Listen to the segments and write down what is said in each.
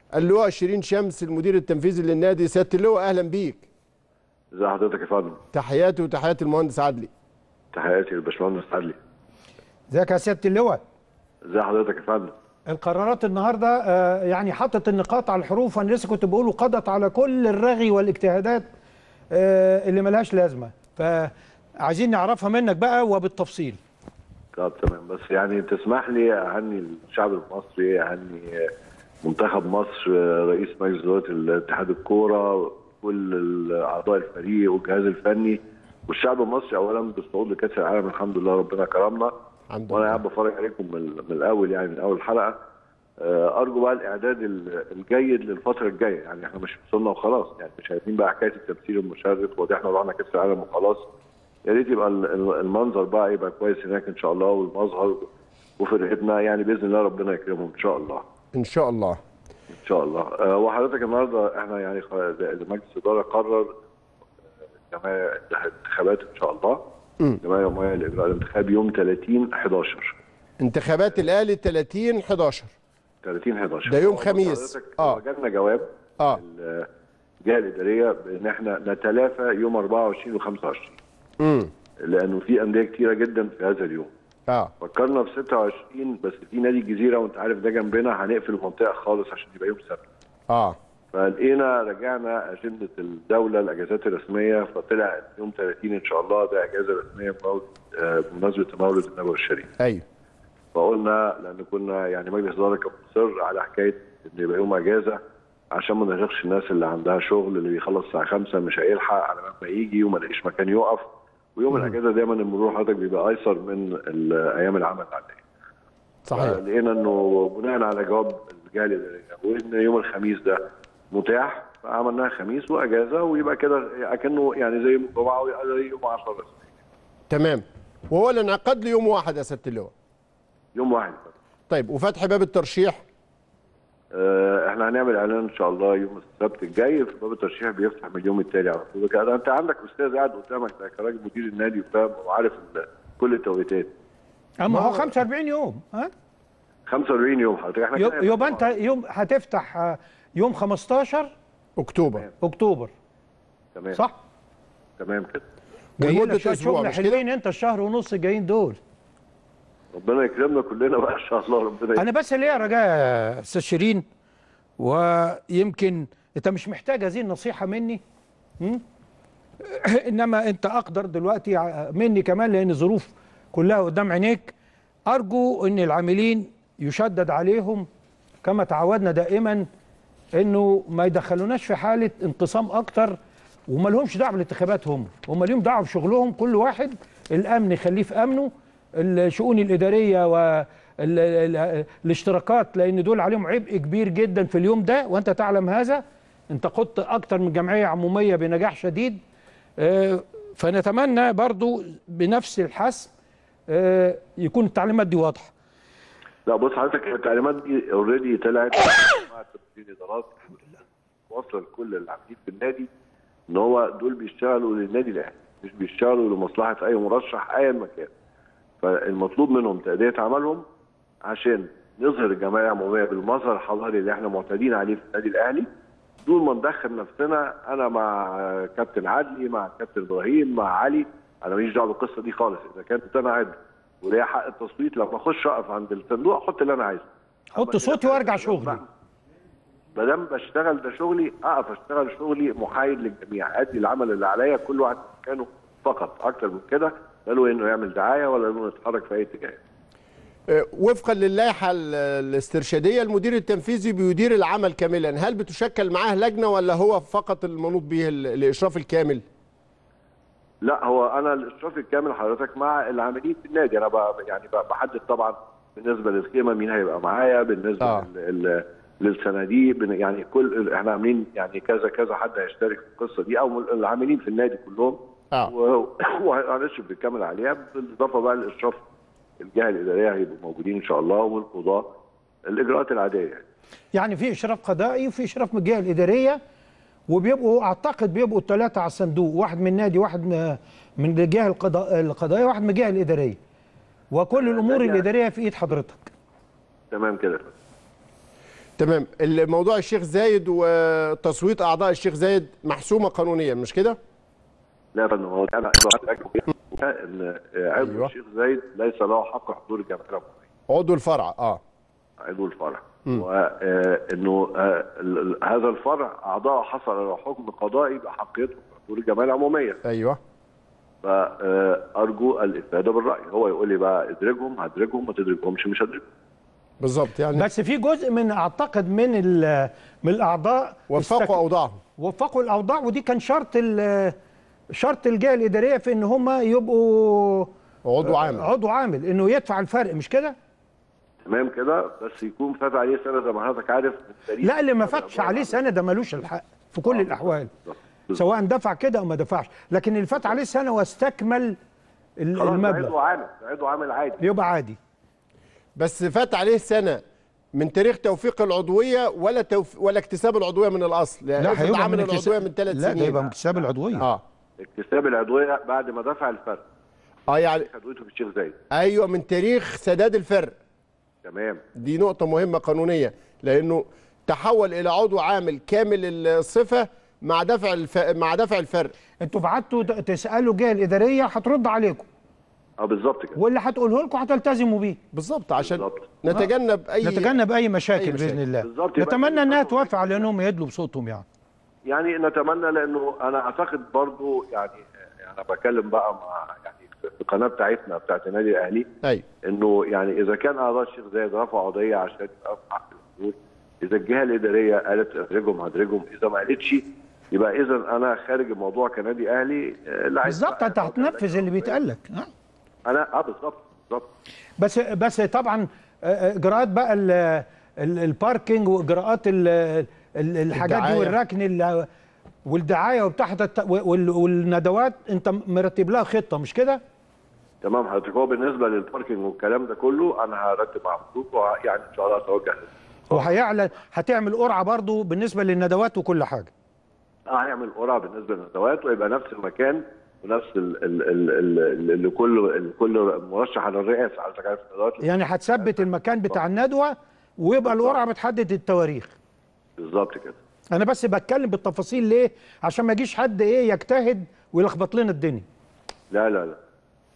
اللواء شيرين شمس المدير التنفيذي للنادي سياده اللواء اهلا بيك ازي حضرتك يا فندم تحياتي وتحيات المهندس عدلي تحياتي للباشمهندس عدلي ازيك يا سياده اللواء ازي حضرتك يا فندم القرارات النهارده آه، يعني حطت النقاط على الحروف انا لسه كنت بقوله قضت على كل الرغي والاجتهادات آه، اللي ملهاش لازمه فعايزين نعرفها منك بقى وبالتفصيل طب تمام بس يعني تسمح لي اهني الشعب المصري اهني منتخب مصر رئيس مجلس اداره الاتحاد الكوره كل اعضاء الفريق والجهاز الفني والشعب المصري اولا بالصعود لكاس العالم الحمد لله ربنا كرمنا الحمد وانا لله قاعد بفرج عليكم من, من الاول يعني من اول حلقه آه، ارجو بقى الاعداد ال- الجيد للفتره الجايه يعني احنا مش وصلنا وخلاص يعني مش عايزين بقى حكايه التمثيل المشرف ودي احنا رحنا كاس العالم وخلاص يا ريت يبقى ال- ال- المنظر بقى يبقى كويس هناك ان شاء الله والمظهر وفرقتنا يعني باذن الله ربنا يكرمهم ان شاء الله ان شاء الله ان شاء الله آه، وحضرتك النهارده احنا يعني خ- مجلس الاداره قرر آه، جمعيه الانتخابات ان شاء الله جمعيه يوميه لاجراء الانتخاب يوم 30 11 انتخابات الاهلي 30 11 30 11 ده يوم خميس. حضرتك آه. آه. جالنا جواب اه الجهه الاداريه بان احنا نتلافى يوم 24 و25 امم لانه في انديه كتيره جدا في هذا اليوم اه فكرنا في 26 بس في نادي الجزيره وانت عارف ده جنبنا هنقفل المنطقه خالص عشان يبقى يوم سبت اه فلقينا رجعنا اجنده الدوله الاجازات الرسميه فطلع يوم 30 ان شاء الله ده اجازه رسميه بمولد- آه، بمناسبه مولد النبوي الشريف ايوه فقلنا لان كنا يعني مجلس الاداره كان مصر على حكايه ان يبقى يوم اجازه عشان ما نرهقش الناس اللي عندها شغل اللي بيخلص الساعه 5 مش هيلحق على ما يجي وما لاقيش مكان يقف ويوم الاجازه دايما المرور حضرتك بيبقى ايسر من ال- ايام العمل العاديه. صحيح لقينا انه بناء على جواب الجهه الاداريه وان يوم الخميس ده متاح فعملناها خميس واجازه ويبقى كده اكنه يعني زي جمعه وزي يوم 10 رسمي. تمام وهو الانعقاد ليوم واحد يا سياده اللواء يوم واحد طيب وفتح باب الترشيح آه، احنا هنعمل اعلان ان شاء الله يوم السبت الجاي في باب الترشيح بيفتح من اليوم التالي على طول كده انت عندك استاذ قاعد قدامك ده كراجل مدير النادي وفاهم وعارف ال- كل التوقيتات اما هو 45 يوم ها 45 يوم حضرتك احنا يو- كده- يبقى انت يوم هتفتح آه، يوم 15 اكتوبر اكتوبر تمام صح تمام كده جايين ولمدة لك شويه أسبوع، شغل مش كده؟ حلوين انت الشهر ونص الجايين دول ربنا يكرمنا كلنا بقى ان شاء الله ربنا انا بس ليا رجاء يا استاذ شيرين ويمكن انت مش محتاج هذه النصيحه مني م? انما انت اقدر دلوقتي ع- مني كمان لان الظروف كلها قدام عينيك ارجو ان العاملين يشدد عليهم كما تعودنا دائما انه ما يدخلوناش في حاله انقسام اكتر وما لهمش دعوه بالانتخابات هم هم ليهم دعوه بشغلهم كل واحد الامن يخليه في امنه الشؤون الاداريه والاشتراكات لان دول عليهم عبء كبير جدا في اليوم ده وانت تعلم هذا انت قدت اكتر من جمعيه عموميه بنجاح شديد آه، فنتمنى برضو بنفس الحسم آه، يكون التعليمات دي واضحه لا بص حضرتك التعليمات دي اوريدي طلعت مع تمثيل الادارات واصله لكل العاملين في النادي ان هو دول بيشتغلوا للنادي الاهلي مش بيشتغلوا لمصلحه اي مرشح ايا مكان فالمطلوب منهم تأدية عملهم عشان نظهر الجمعيه العموميه بالمظهر الحضاري اللي احنا معتادين عليه في النادي الاهلي دون ما ندخل نفسنا انا مع كابتن عدلي مع كابتن ابراهيم مع علي انا ماليش دعوه بالقصه دي خالص اذا كانت انا عدل وليا حق التصويت لما اخش اقف عند الصندوق احط اللي انا عايزه حط صوتي وارجع شغلي ما دام بشتغل ده شغلي اقف اشتغل شغلي محايد للجميع ادي العمل اللي عليا كل واحد في مكانه فقط اكتر من كده لا له انه يعمل دعايه ولا انه يتحرك في اي اتجاه آه، وفقا للائحه ال- الاسترشاديه المدير التنفيذي بيدير العمل كاملا هل بتشكل معاه لجنه ولا هو فقط المنوط به ال- الاشراف الكامل لا هو انا الاشراف الكامل حضرتك مع العاملين في النادي انا بقى يعني بقى بحدد طبعا بالنسبه للخيمه مين هيبقى معايا بالنسبه آه. آه. لل... للصناديق بن- يعني كل احنا عاملين يعني كذا كذا حد هيشترك في القصه دي او العاملين في النادي كلهم آه. و- وهنشرف بالكامل عليها بالاضافه بقى للاشراف الجهه الاداريه هيبقوا موجودين ان شاء الله والقضاه الاجراءات العاديه يعني يعني في اشراف قضائي وفي اشراف من الجهه الاداريه وبيبقوا اعتقد بيبقوا الثلاثه على الصندوق واحد من النادي واحد من- من الجهه القضاء- القضائيه واحد من الجهه الاداريه وكل الامور يعني- الاداريه في ايد حضرتك تمام كده تمام الموضوع الشيخ زايد وتصويت اعضاء الشيخ زايد محسومه قانونيا مش كده لا يا فندم هو انا ان عضو أيوة. الشيخ زايد ليس له حق حضور الجمعيه العموميه عضو الفرع اه عضو الفرع وانه هذا الفرع اعضاء حصل على حكم قضائي باحقيته حضور الجمعيه العموميه ايوه فارجو الافاده بالراي هو يقول لي بقى ادرجهم هدرجهم ما تدرجهمش مش هدرجهم بالظبط يعني بس في جزء من اعتقد من ال- من الاعضاء وفقوا استك- اوضاعهم وفقوا الاوضاع ودي كان شرط ال- شرط الجهه الاداريه في ان هم يبقوا عضو عام عضو عامل انه يدفع الفرق مش كده؟ تمام كده بس يكون فات عليه سنه زي ما حضرتك عارف من تاريخ لا اللي ما فاتش عليه سنه ده ملوش الحق في كل الاحوال سواء دفع كده او ما دفعش لكن اللي فات عليه سنه واستكمل ال- خلاص ده عضو المبلغ عامل ده عضو عامل عادي يبقى عادي بس فات عليه سنه من تاريخ توفيق العضويه ولا توف... ولا اكتساب العضويه من الاصل يعني افرض عامل العضويه من ثلاث لا سنين ده يبقى من اكتساب العضويه اه اكتساب العضويه بعد ما دفع الفرق اه يعني خدوته في الشيخ زايد ايوه من تاريخ سداد الفرق تمام دي نقطه مهمه قانونيه لانه تحول الى عضو عامل كامل الصفه مع دفع الف... مع دفع الفرق انتوا بعتوا ت- تسالوا الجهه الاداريه هترد عليكم اه بالظبط كده واللي هتقوله لكم هتلتزموا بيه بالظبط عشان بالظبط. نتجنب اي نتجنب اي مشاكل, أي مشاكل. باذن الله بالظبط، يبقى نتمنى في انها خطوة توافق على انهم يدلوا بصوتهم يعني يعني نتمنى لانه انا اعتقد برضو يعني انا بتكلم بقى مع يعني في القناه بتاعتنا بتاعت النادي الاهلي ايوه انه يعني اذا كان اعضاء الشيخ زايد رفعوا قضيه عشان يبقى في حق الحضور اذا الجهه الاداريه قالت ادرجهم هدرجهم اذا ما قالتش يبقى اذا انا خارج الموضوع كنادي اهلي آه، لا عايز بالظبط انت بقى- هتنفذ اللي بيتقال لك آه. انا اه بالظبط بالظبط بس بس طبعا آه، اجراءات بقى ال- ال- الباركينج واجراءات ال- ال- الحاجات دي الدعاية. والركن ال- والدعايه وبتاع الت- وال- والندوات انت مرتب لها خطه مش كده؟ تمام حضرتك هو بالنسبه للباركينج والكلام ده كله انا هرتب مع الخطوط ويعني ان شاء الله اتوجه لل- وهيعلن هتعمل قرعه برضو بالنسبه للندوات وكل حاجه اه هيعمل قرعه بالنسبه للندوات ويبقى نفس المكان ونفس ال ال ال ال لكل لكل مرشح على الرئاسه حضرتك عارف الندوات يعني هتثبت المكان بتاع الندوه ويبقى القرعه بتحدد التواريخ بالظبط كده انا بس بتكلم بالتفاصيل ليه عشان ما يجيش حد ايه يجتهد ويلخبط لنا الدنيا لا لا لا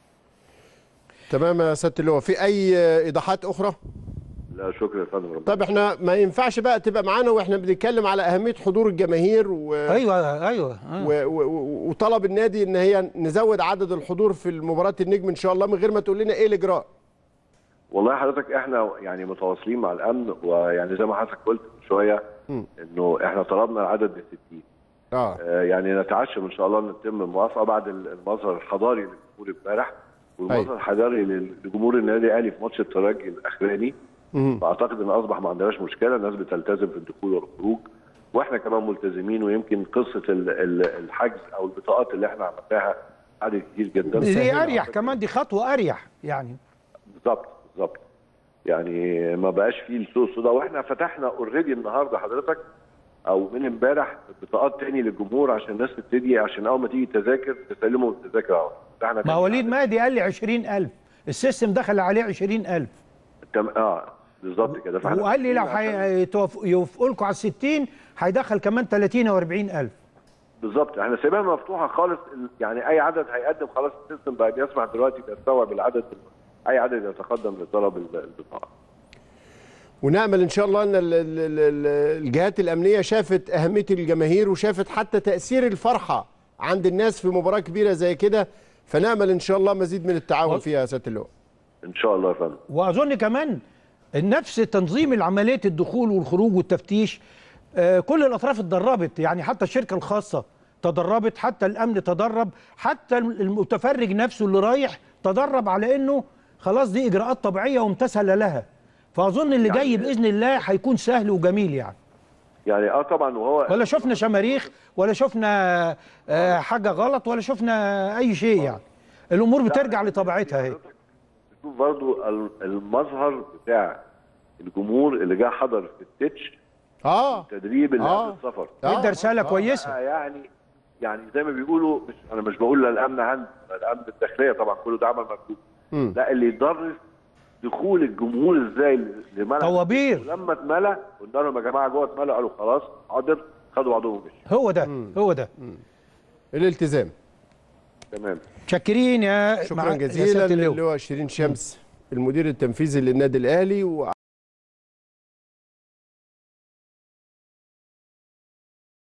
تمام يا سياده اللواء في اي ايضاحات اخرى لا شكرا يا فندم ربنا طب احنا ما ينفعش بقى تبقى معانا واحنا بنتكلم على اهميه حضور الجماهير و... ايوه ايوه آه. و... و... وطلب النادي ان هي نزود عدد الحضور في المباراه النجم ان شاء الله من غير ما تقول لنا ايه الاجراء والله حضرتك احنا يعني متواصلين مع الامن ويعني زي ما حضرتك قلت من شويه انه احنا طلبنا العدد ل 60 اه آه، يعني نتعشم ان شاء الله ان تتم الموافقه بعد المظهر الحضاري للجمهور امبارح والمظهر أيوة. الحضاري لجمهور النادي الاهلي في ماتش الترجي الاخراني فاعتقد ان اصبح ما عندناش مشكله الناس بتلتزم في الدخول والخروج واحنا كمان ملتزمين ويمكن قصه ال- ال- الحجز او البطاقات اللي احنا عملناها عدد كتير جدا دي اريح كمان دي خطوه اريح يعني بالظبط بالظبط يعني ما بقاش فيه السوء السوداء واحنا فتحنا اوريدي النهارده حضرتك او من امبارح بطاقات تاني للجمهور عشان الناس تبتدي عشان اول ما تيجي تذاكر تسلموا التذاكر اهو فتحنا ما تاني وليد عدد. مهدي قال لي 20000 السيستم دخل عليه 20000 تم اه بالظبط كده فاحنا وقال لي لو عشان- يوافقوا لكم على ال 60 هيدخل كمان 30 او 40000 بالظبط احنا سايبينها مفتوحه خالص يعني اي عدد هيقدم خلاص السيستم بقى بيسمح دلوقتي بيستوعب العدد اي عدد يتقدم لطلب ال- البطاقه ونامل ان شاء الله ان ال- ال- ال- الجهات الامنيه شافت اهميه الجماهير وشافت حتى تاثير الفرحه عند الناس في مباراه كبيره زي كده فنامل ان شاء الله مزيد من التعاون وال- فيها يا سياده اللواء ان شاء الله يا فندم واظن كمان نفس تنظيم عمليه الدخول والخروج والتفتيش آه، كل الاطراف اتدربت يعني حتى الشركه الخاصه تدربت حتى الامن تدرب حتى المتفرج نفسه اللي رايح تدرب على انه خلاص دي اجراءات طبيعيه وامتثل لها فاظن اللي يعني- جاي باذن الله هيكون سهل وجميل يعني يعني اه طبعا وهو ولا شفنا شماريخ ولا شفنا آه، حاجه غلط ولا شفنا اي شيء يعني الامور بترجع لطبيعتها اهي شوف برضو ال- المظهر بتاع الجمهور اللي جه حضر في التتش اه التدريب اللي آه. قبل السفر آه. ادى رساله كويسه آه يعني يعني زي ما بيقولوا مش انا مش بقول لا الامن عندي ولا الامن الداخليه طبعا كله ده عمل مكتوب لا اللي يدرس دخول الجمهور ازاي لملعب طوابير. ولما اتملى قلنا لهم يا جماعه جوه اتملى قالوا خلاص حاضر خدوا بعضهم ومشوا هو ده هو ده الالتزام تمام شاكرين يا شكرا مع- يا جزيلا سيادة اللواء. للواء شيرين شمس المدير التنفيذي للنادي الاهلي